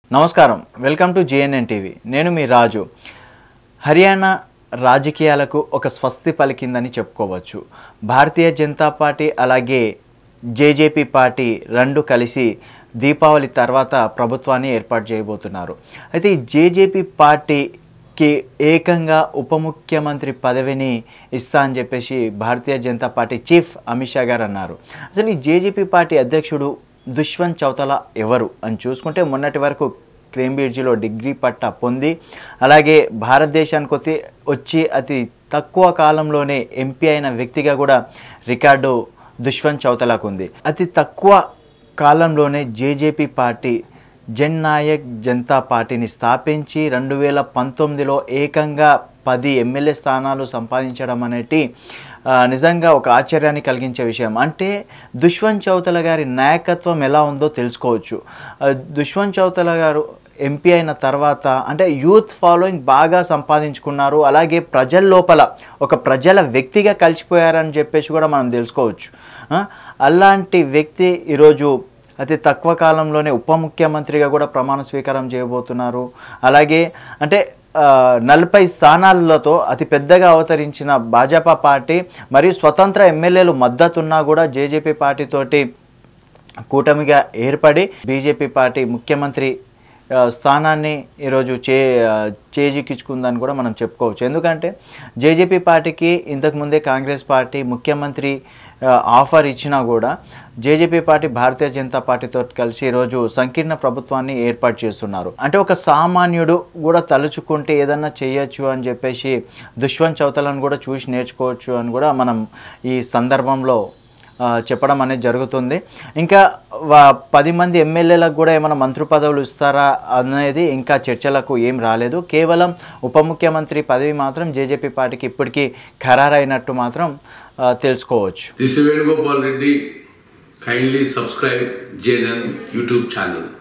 నమస్కారం welcome to JNN TV నేను మీ రాజు హర్యానా రాజకీయాలకు ఒక స్వస్తి పలికిందని చెప్పుకోవచ్చు భారతీయ జనతా పార్టీ అలాగే జేజేపీ పార్టీ రెండు కలిసి దీపావళి తర్వాత ప్రభుత్వాన్ని ఏర్పాటు చేయబోతున్నారు అయితే ఈ జేజేపీ పార్టీకి ఏకంగా ఉప ముఖ్యమంత్రి పదవిని ఇస్తా అని చెప్పేసి భారతీయ జనతా పార్టీ చీఫ్ అమిత్ షా గారు అన్నారు అసలు ఈ జేజేపీ పార్టీ అధ్యక్షుడు దుష్వంత్ చౌతలా ఎవరు అని చూసుకుంటే మొన్నటి వరకు క్రేంబ్రిడ్జిలో డిగ్రీ పట్టా పొంది అలాగే భారతదేశానికి వచ్చి వచ్చి అతి తక్కువ కాలంలోనే ఎంపీ అయిన వ్యక్తిగా కూడా రికార్డు దుష్వంత్ చౌతలాకు ఉంది అతి తక్కువ కాలంలోనే జేజేపీ పార్టీ జన్ నాయక్ జనతా పార్టీని స్థాపించి రెండు వేల పంతొమ్మిదిలో ఏకంగా పది ఎమ్మెల్యే స్థానాలు సంపాదించడం అనేటి ఆ, నిజంగా ఒక ఆశ్చర్యాన్ని కలిగించే విషయం అంటే దుష్వంత్ చౌతల గారి నాయకత్వం ఎలా ఉందో తెలుసుకోవచ్చు ఆ, దుష్వంత్ చౌతల గారు ఎంపీ అయిన తర్వాత అంటే యూత్ ఫాలోయింగ్ బాగా సంపాదించుకున్నారు అలాగే ప్రజల లోపల ఒక ప్రజల వ్యక్తిగా కలిసిపోయారని చెప్పేసి కూడా మనం తెలుసుకోవచ్చు ఆ, అలాంటి వ్యక్తి ఈరోజు అతి తక్కువ కాలంలోనే ఉప ముఖ్యమంత్రిగా కూడా ప్రమాణ స్వీకారం చేయబోతున్నారు అలాగే అంటే ఆ, నలభై స్థానాలతో అతి పెద్దగా అవతరించిన భాజపా పార్టీ మరియు స్వతంత్ర ఎమ్మెల్యేలు మద్దతున్నా కూడా జేజేపీ పార్టీతోటి కూటమిగా ఏర్పడి బీజేపీ పార్టీ ముఖ్యమంత్రి ఆ, స్థానాన్ని ఈరోజు చే ఆ, చేజిక్కించుకుందని కూడా మనం చెప్పుకోవచ్చు ఎందుకంటే జేజేపీ పార్టీకి ఇంతకుముందే కాంగ్రెస్ పార్టీ ముఖ్యమంత్రి ఆ, ఆఫర్ ఇచ్చినా కూడా జేజేపీ పార్టీ భారతీయ జనతా పార్టీతో కలిసి ఈరోజు సంకీర్ణ ప్రభుత్వాన్ని ఏర్పాటు చేస్తున్నారు అంటే ఒక సామాన్యుడు కూడా తలుచుకుంటే ఏదన్నా చేయొచ్చు అని చెప్పేసి దుష్వంత్ చౌతలను కూడా చూసి నేర్చుకోవచ్చు అని కూడా మనం ఈ సందర్భంలో ఆ, చెప్పడం అనేది జరుగుతుంది ఇంకా వా- పది మంది ఎమ్మెల్యేలకు కూడా ఏమైనా మంత్రి పదవులు ఇస్తారా అనేది ఇంకా చర్చలకు ఏం రాలేదు కేవలం ఉప ముఖ్యమంత్రి పదవి మాత్రం జేజేపీ పార్టీకి ఇప్పటికీ ఖరారైనట్టు మాత్రం ఆ, తెలుసుకోవచ్చు This is Venugopal Reddy. Kindly subscribe JNN YouTube channel.